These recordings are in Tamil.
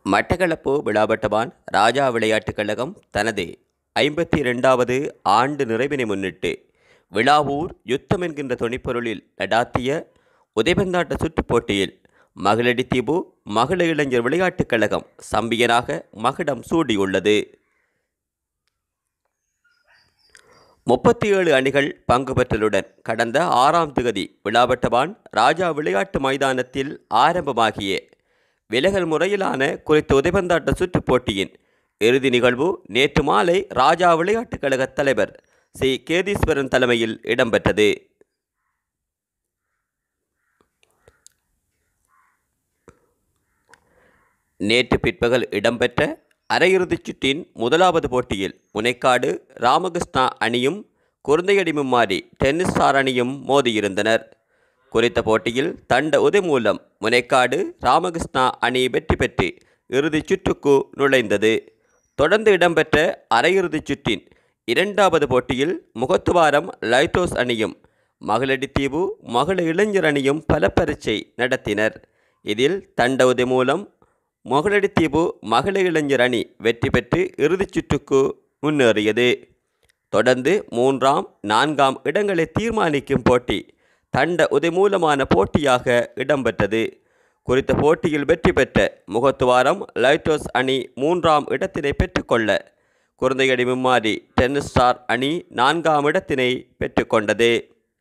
மட்டக்களப்பு விழாவட்டவான் ராஜா விளையாட்டுக் கழகம் தனது ஐம்பத்தி இரண்டாவது ஆண்டு நிறைவினை முன்னிட்டு விழாவூர் யுத்தம் என்கின்ற துணைப்பொருளில் நடாத்திய உதைபந்தாட்ட சுற்றுப் போட்டியில் மகளிடித்தீவு மகள இளைஞர் விளையாட்டுக் கழகம் சம்பியனாக மகுடம் சூடியுள்ளது முப்பத்தி ஏழு அணிகள் பங்கு பெற்றலுடன் கடந்த ஆறாம் திகதி விழாவட்டவான் ராஜா விளையாட்டு மைதானத்தில் ஆரம்பமாகிய விலகல் முறையிலான குறித்த உதைபந்தாட்ட சுற்றுப் போட்டியின் இறுதி நிகழ்வு நேற்று மாலை ராஜா விளையாட்டுக் கழக தலைவர் சி கேதீஸ்வரன் தலைமையில் இடம்பெற்றது நேற்று பிற்பகல் இடம்பெற்ற அரையிறுதிச் சுற்றின் முதலாவது போட்டியில் முனைக்காடு ராமகிருஷ்ணா அணியும் குருந்தையடி மும்மாரி டென்னிஸ் ஸ்டார் அணியும் மோதியிருந்தனர் குறித்த போட்டியில் தண்ட உதை மூலம் முனைக்காடு ராமகிருஷ்ணா அணி வெற்றி பெற்று இறுதிச் சுற்றுக்கு நுழைந்தது தொடர்ந்து இடம்பெற்ற அரையிறுதிச் சுற்றின் இரண்டாவது போட்டியில் முகத்துவாரம் லைத்தோஸ் அணியும் மகளடித்தீவு மகள இளைஞர் அணியும் பல பரீட்சை நடத்தினர் இதில் தண்ட உதை மூலம் மகளடித்தீவு மகள இளைஞர் அணி வெற்றி பெற்று இறுதிச் சுற்றுக்கு முன்னேறியது தொடர்ந்து மூன்றாம் நான்காம் இடங்களை தீர்மானிக்கும் போட்டி தண்ட உதைமூலமான போட்டியாக இடம்பெற்றது குறித்த போட்டியில் வெற்றி பெற்ற முகத்துவாரம் லைட்டோஸ் அணி மூன்றாம் இடத்தினை பெற்றுக்கொள்ள குருந்தையடி மும்மாரி டென்னிஸ் ஸ்டார் அணி நான்காம் இடத்தினை பெற்றுக்கொண்டது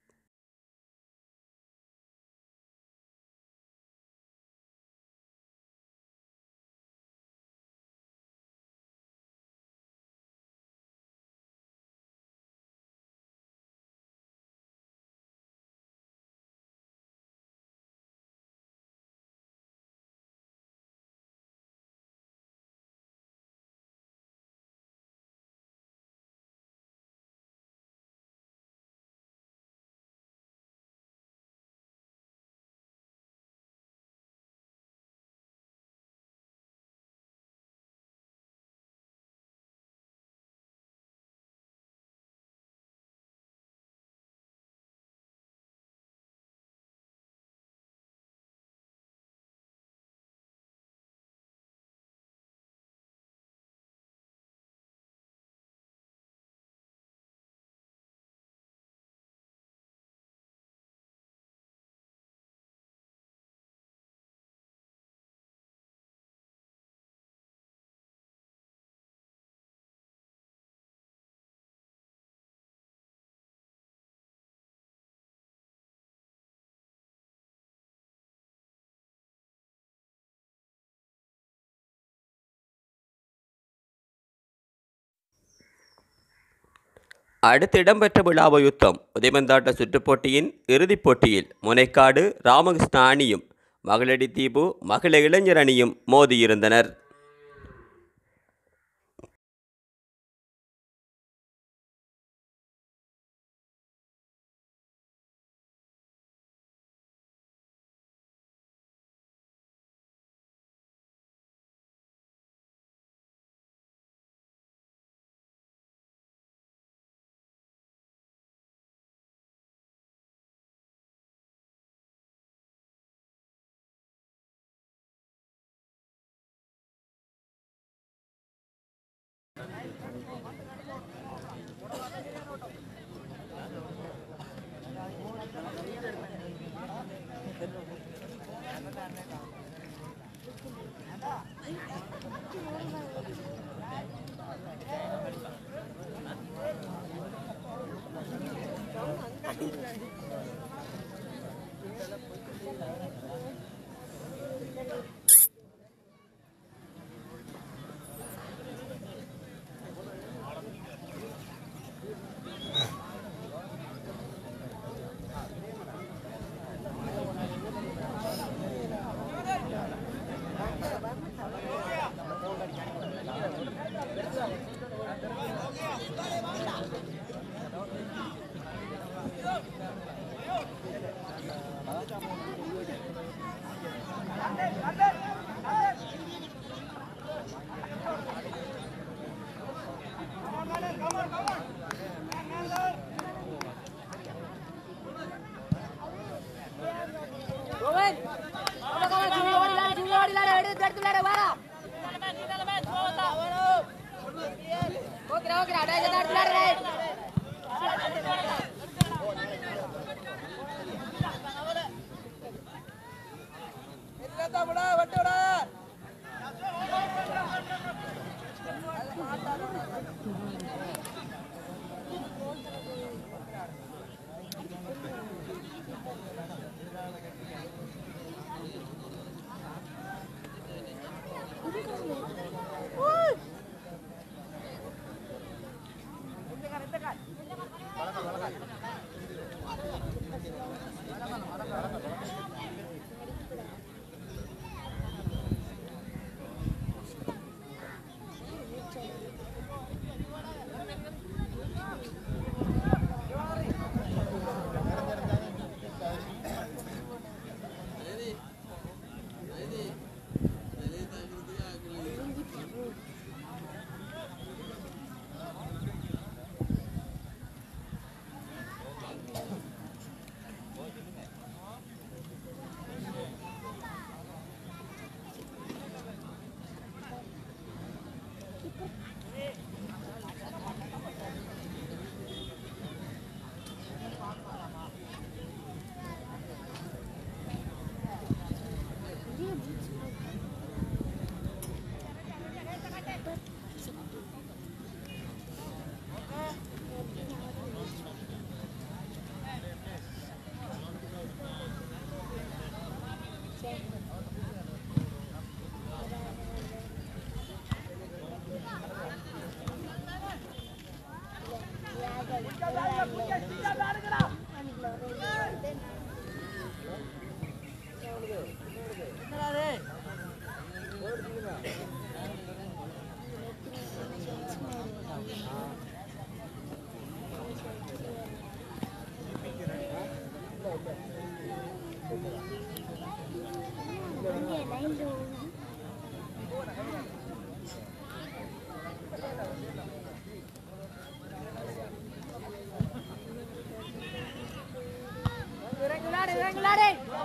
அடுத்து இடம்பெற்ற விழாவ யுத்தம் உதைமந்தாட்ட சுற்றுப் போட்டியின் இறுதிப் போட்டியில் முனைக்காடு ராமகிருஷ்ணா அணியும் மகளடி தீபு மகள இளைஞர் அணியும் மோதியிருந்தனர் ரோஹன், அவ்வளோ காலம் ஜூனியர் ஓடி விளையாடு, ஜூனியர் ஓடி விளையாடு, எடுத்து எடுத்து விளையாடு, வா. ஓகே ஓகே அடா இத நடத்துறாரு இறங்குலாடு இறங்குலாடு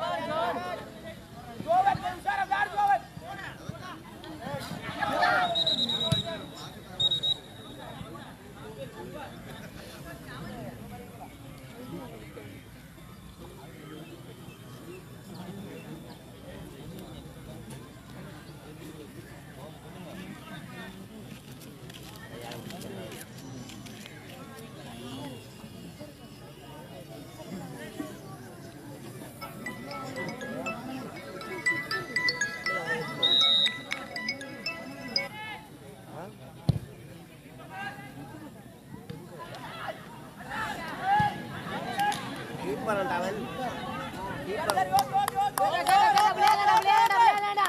விளையாடா விளையாடா விளையாடா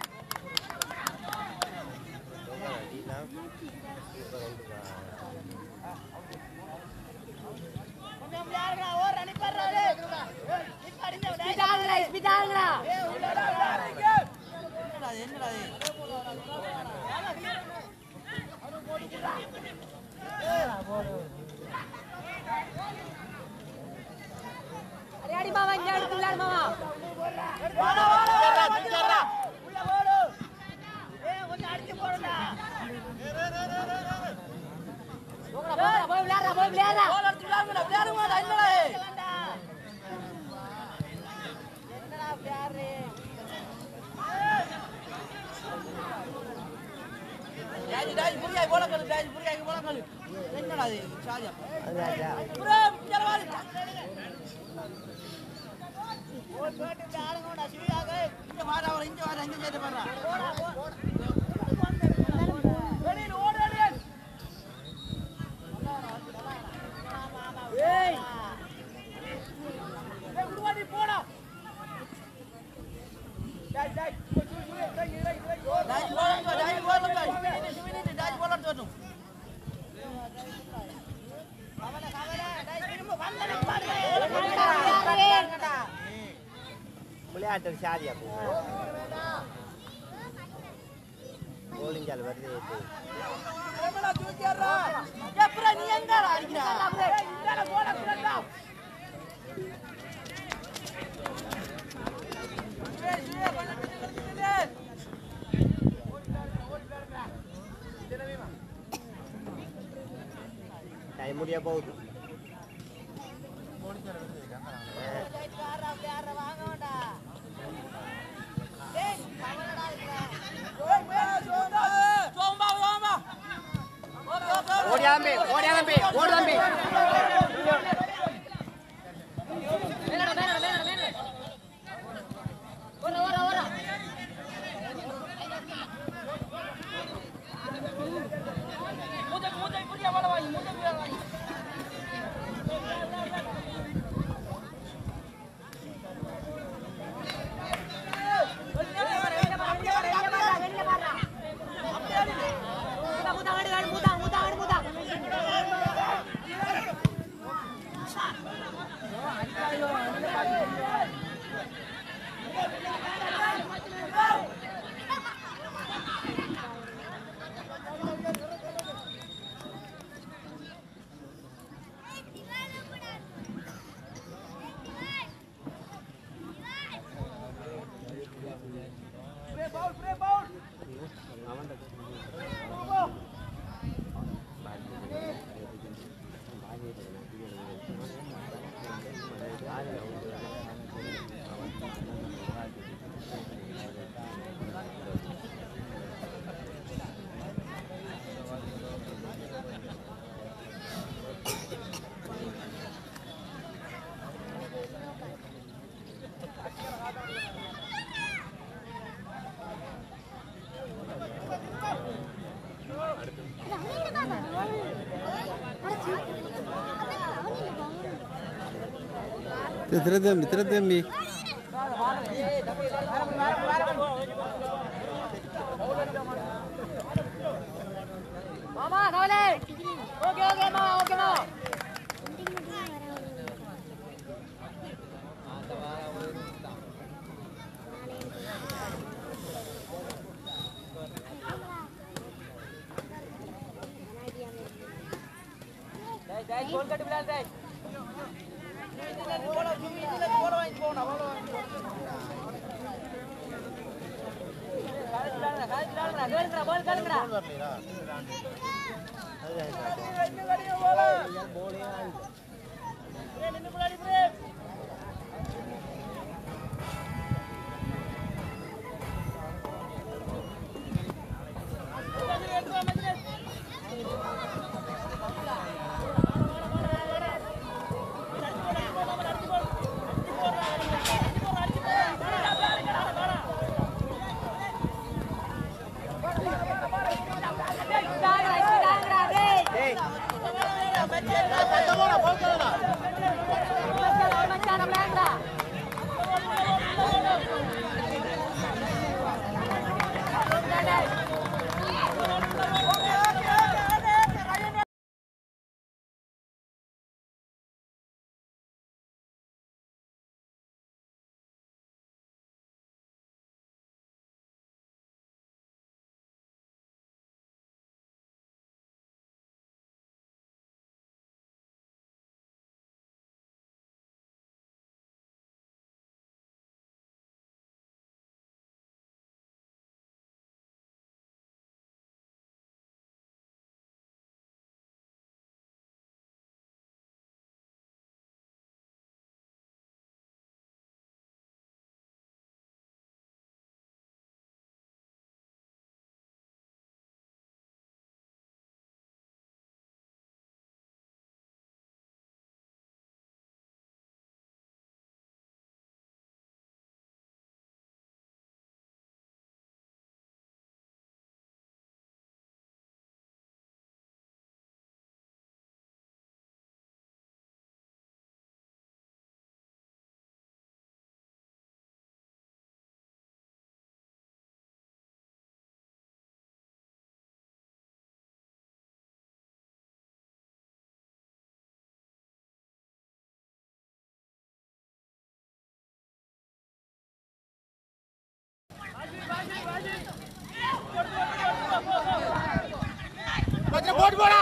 ஸ்பீட் ஆகுங்கடா ஸ்பீட் ஆகுங்கடா அடி மாமா இங்க எடுத்து விளையாடு மாமா போங்கடா, போங்கடா, போய் விளையாடுறா போய் விளையாடுறா விளையாட்டு சாதியா போலிஞ்சால் வருது முடிய போகுது ஓடியா தம்பி ஓடியா தம்பி ஓடு தம்பி ஓர ஓர ஓர திரு தம்பி திரு தம்பி மாமா கவலை ஓகே ஓகே மாமா ஓகே மாமா போட்டு போடா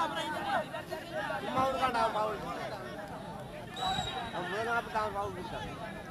சும்மா விடுக்காண்டா அவன் பவுல் அவன் வேணும் அப்போ தான் பவுல் கொடுத்தான்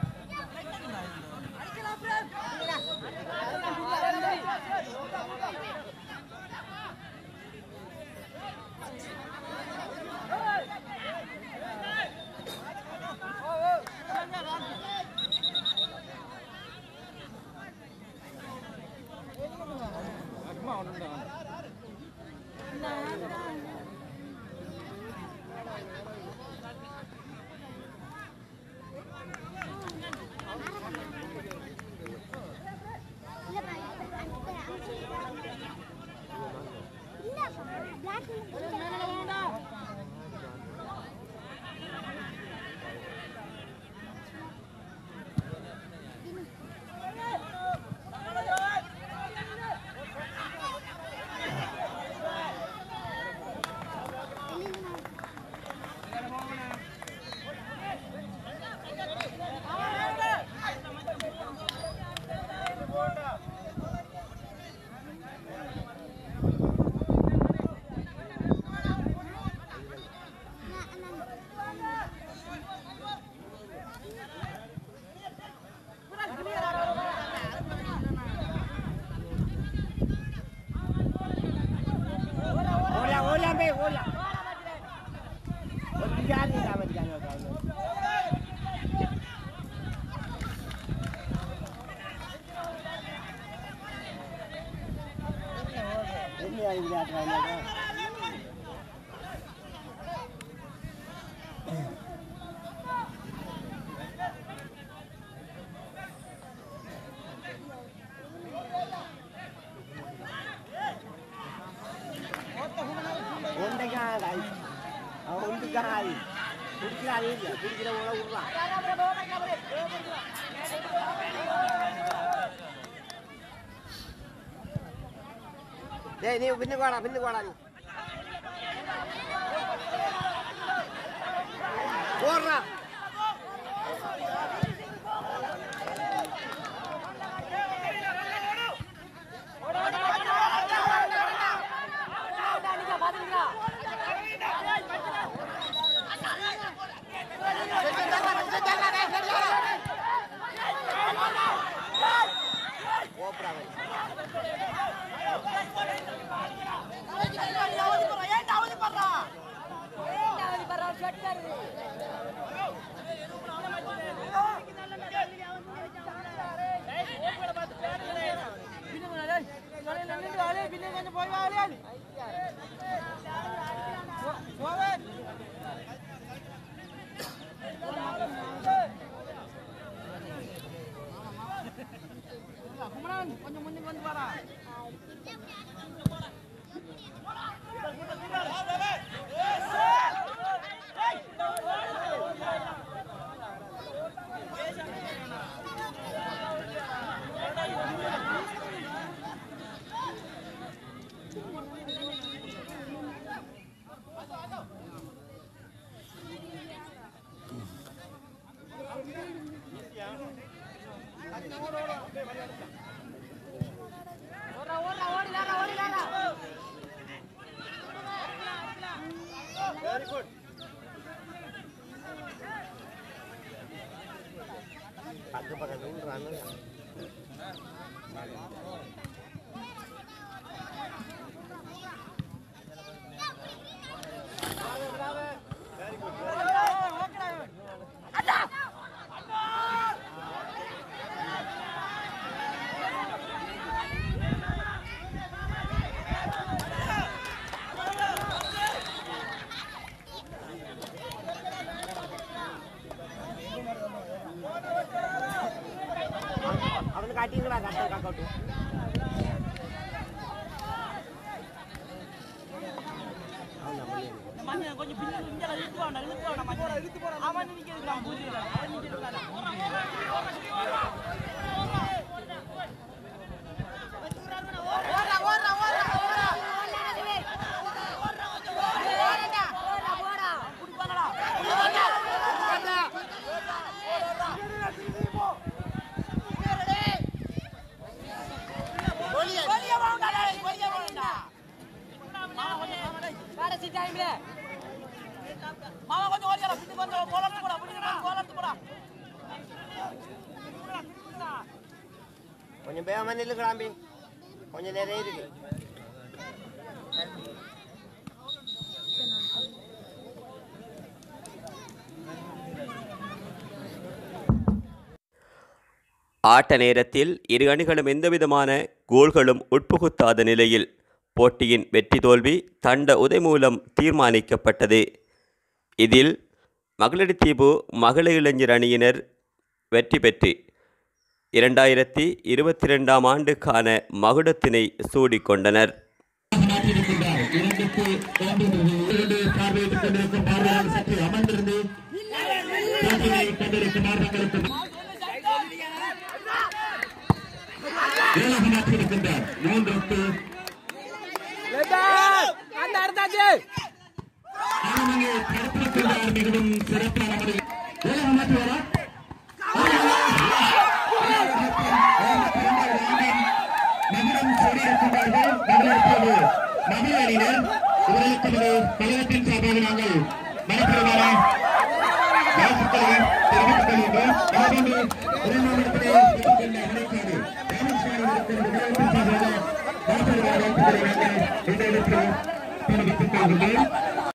ஓடியா ஓடியா போய் ஓடியா ஒரு ஜாதி காமிச்சாங்க என்ன விளையாடுறாங்க ஒன்றைக்காக அவன் ஒன்றுக்காக குடிக்கிறாரு இல்லை குடிக்கிற உணவு விடுறான் டேய் நீ பின்னுக்கு வாடா பின்னுக்கு வாடா நீ ஓடுறா ஓப்பரா கொஞ்சம் முன்னுக்கு வந்து பாரா ஓடுறா ஓடுறா ஓடிலாரா ஓடிலாரா வெரி குட் பத்து பக்கத்து விடுறாங்க அவனுக்கு காட்டிங்களா கரெக்டாக காக்கட்டு அவன் நம்மளே மண்ணு கொஞ்சம் பின்னாடி இங்கே இழுத்து வாடா இழுத்து வாடா மண்ணு இழுத்து போடா அவன் நிற்கிறது நான் பூஜை அவன் நிற்கிறது ஓடுறா ஓடுறா ஓடுறா ஓடுறா வெளியே வாங்கடா வெளியே வாங்கடா வாடா சீட்டா மாமா கொஞ்சம் ஓடியாரா பின்னுக்கு கொஞ்சம் கோலத்து போடா பின்னுக்கு கோலத்து போடா கொஞ்சம் பேம நில்லு கிளம்பி கொஞ்சம் நிறைய இருக்கு ஆட்ட நேரத்தில் இரு அணிகளும் எந்தவிதமான கோல்களும் உட்புகுத்தாத நிலையில் போட்டியின் வெற்றி தோல்வி தண்ட உதை மூலம் தீர்மானிக்கப்பட்டது இதில் மகளிர் தீவு மகளிர் இளைஞர் அணியினர் வெற்றி பெற்று இரண்டாயிரத்தி இருபத்தி ரெண்டாம் ஆண்டுக்கான மகுடத்தினை சூடிக்கொண்டனர் கழகத்தின் சார்பாக நாங்கள் மனப்பூர்வமான வாழ்த்துக்களை தெரிவித்துக் கொள்கின்றோம் அதேபோன்று இரண்டாம் இடத்திலே பெற்றுக்கொண்ட அனைக்காடு ராமசாமி விளையாட்டின் சார்பாக மனப்பூர்வமான வாழ்த்துக்களை நாங்கள் இந்த இடத்தில் தெரிவித்துக் கொள்கின்றோம்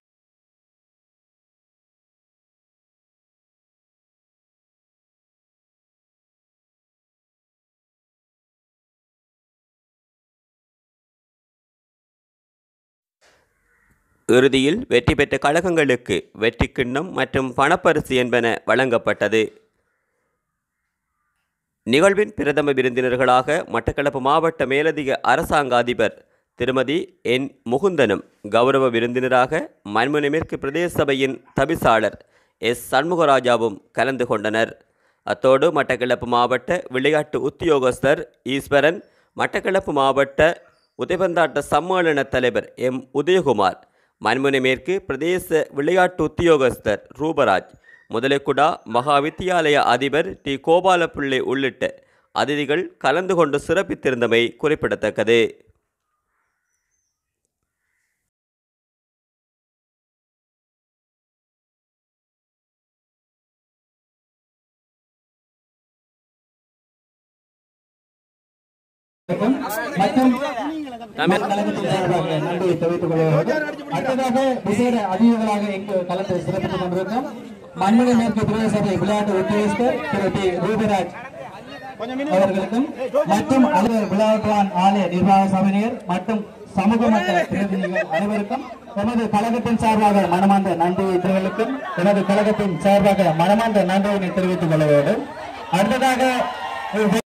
இறுதியில் வெற்றி பெற்ற கழகங்களுக்கு வெற்றி கிண்ணம் மற்றும் பணப்பரிசு என்பன வழங்கப்பட்டது நிகழ்வின் பிரதம விருந்தினர்களாக மட்டக்களப்பு மாவட்ட மேலதிக அரசாங்க அதிபர் திருமதி என் முகுந்தனும் கௌரவ விருந்தினராக மண்முனை மேற்கு பிரதேச சபையின் தவிசாளர் எஸ் சண்முகராஜாவும் கலந்து கொண்டனர் அத்தோடு மட்டக்களப்பு மாவட்ட விளையாட்டு உத்தியோகஸ்தர் ஈஸ்வரன் மட்டக்களப்பு மாவட்ட உதைபந்தாட்ட சம்மேளன தலைவர் எம் உதயகுமார் மண்முனை மேற்கு பிரதேச விளையாட்டு உத்தியோகஸ்தர் ரூபராஜ் முதலைக்குடா மகா வித்தியாலய அதிபர் டி கோபாலப்பிள்ளை உள்ளிட்ட அதிதிகள் கலந்து கொண்டு சிறப்பித்திருந்தமை குறிப்பிடத்தக்கது மற்றும் தமிழ் கழகத்தின் சார்பாக நன்றியை தெரிவித்துக் கொள்கிறோம் அடுத்ததாக விசேட அதிகாரிகளாக இங்கு கலந்து சிறப்பித்துக் கொண்டிருக்கும் மண்முனை மேற்கு பிரதேச சபை விளையாட்டு உத்தியோகஸ்தர் திரு டி ரூபராஜ் அவர்களுக்கும் மற்றும் அலுவலர் விளையாட்டுவான் ஆலய நிர்வாக சபையினர் மற்றும் சமூக மட்ட பிரதிநிதிகள் அனைவருக்கும் எமது கழகத்தின் சார்பாக மனமார்ந்த நன்றியை தெரிவிக்கும் எமது கழகத்தின் சார்பாக மனமார்ந்த நன்றியினை தெரிவித்துக் கொள்ள வேண்டும் அடுத்ததாக